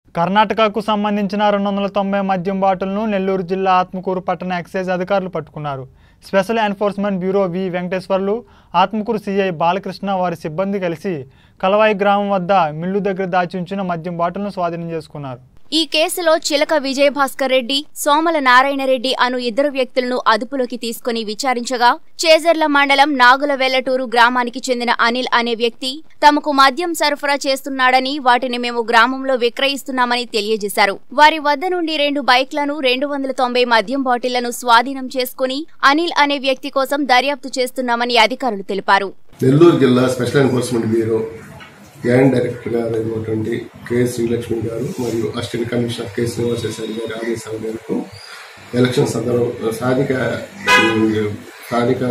కర్ణాటకకు సంబంధించిన రెండు వందల తొంభై మద్యం బాటిల్ను నెల్లూరు జిల్లా ఆత్మకూరు పట్టణ ఎక్సైజ్ అధికారులు పట్టుకున్నారు special enforcement bureau V Venkateswarlu Atmakur CI Balakrishna వారి సిబ్బంది కలిసి కలవాయి గ్రామం వద్ద మిల్లు దగ్గర దాచి ఉంచిన మద్యం బాటిల్ను స్వాధీనం చేసుకున్నారు ఈ కేసులో చిలక విజయభాస్కర్ రెడ్డి సోమల నారాయణరెడ్డి అను ఇద్దరు వ్యక్తులను అదుపులోకి తీసుకుని విచారించగా చేజర్ల మండలం నాగుల వెల్లటూరు గ్రామానికి చెందిన అనిల్ అనే వ్యక్తి తమకు మద్యం సరఫరా చేస్తున్నాడని వాటిని మేము గ్రామంలో విక్రయిస్తున్నామని తెలియజేశారు వారి వద్ద నుండి రెండు బైక్లను రెండు వందల తొంభై మద్యం బాటిళ్లను స్వాధీనం చేసుకుని అనిల్ అనే వ్యక్తి కోసం దర్యాప్తు చేస్తున్నామని అధికారులు తెలిపారు నెల్లూరు జిల్లా special enforcement bureau joint director గారు అయినటువంటి కె శ్రీలక్ష్మి గారు మరియు అసిస్టెంట్ కమిషనర్ కె శ్రీనివాసరెడ్డి గారి ఆదేశాల మేరకు ఎలక్షన్ సందర్భం స్థానిక స్థానిక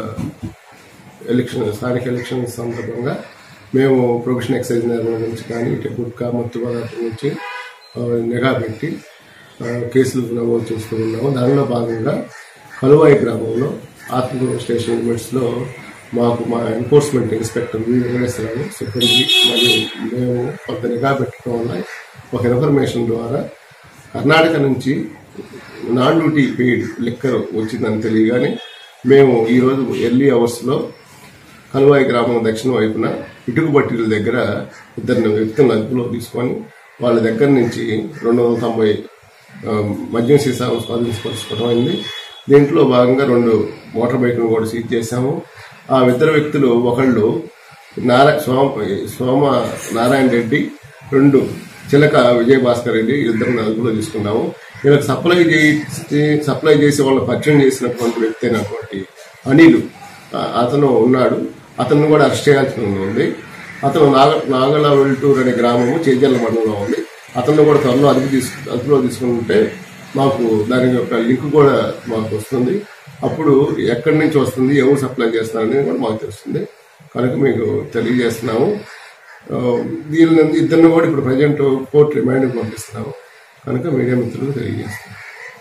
ఎలక్షన్ స్థానిక ఎలక్షన్ సందర్భంగా మేము ప్రొఫెషన్ ఎక్సైజ్ నిర్వహణ నుంచి కానీ ఇటు గుట్కా మత్తు పదార్థం నుంచి ఆ, నిఘా పెట్టి ఆ, కేసులు నమోదు చేస్తూ ఉన్నాము దానిలో భాగంగా కలువాయి గ్రామంలో ఆత్మకూరు స్టేషన్ లిమిట్స్లో మాకు మా ఎన్ఫోర్స్మెంట్ ఇన్స్పెక్టర్ వి వెంకటేశ్వరరావు సిబ్బంది మరియు మేము కొంత నిఘా పెట్టడం వల్ల ఒక ఇన్ఫర్మేషన్ ద్వారా కర్ణాటక నుంచి నాన్ డ్యూటీ పెయిడ్ లిక్కర్ వచ్చిందని తెలియగానే మేము ఈరోజు ఎర్లీ అవర్స్లో కలువాయి గ్రామం దక్షిణ వైపున ఇటుకుబట్టిల దగ్గర ఇద్దరు వ్యక్తులను అదుపులో తీసుకొని వాళ్ళ దగ్గర నుంచి రెండు వందల తొంభై ఆ, మద్యం సీసాలను స్వాధీనపరచుకోవడం అయింది దీంట్లో భాగంగా రెండు మోటార్ బైక్ను కూడా సీజ్ చేశాము ఆ ఇద్దరు వ్యక్తులు ఒకళ్ళు నారా సోమ సోమ నారాయణ రెడ్డి రెండు చిలక విజయభాస్కర్ రెడ్డి ఇద్దరు అదుపులో తీసుకున్నాము వీళ్ళకి సప్లై చేసి సప్లై చేసి వాళ్ళని పరిచయం చేసినటువంటి వ్యక్తి అయినటువంటి అనిల్ ఆ, అతను ఉన్నాడు అతను కూడా అరెస్ట్ చేయాల్సి ఉంది అతను నాగ నాగల వెల్టూర్ అనే గ్రామము చేజర్ల మండలంలో ఉంది అతను కూడా త్వరలో అదుపు తీసుకు అదుపులో తీసుకుంటే మాకు దాని యొక్క లింక్ కూడా మాకు వస్తుంది అప్పుడు ఎక్కడి నుంచి వస్తుంది ఎవరు సప్లై చేస్తున్నారనేది కూడా మాకు తెలుస్తుంది కనుక మీకు తెలియజేస్తున్నాము ఆ, వీళ్ళని ఇద్దరిని కూడా ఇప్పుడు ప్రజెంట్ కోర్టు రిమైండ్ పంపిస్తున్నాము కనుక మీడియా మిత్రులకు తెలియజేస్తున్నాం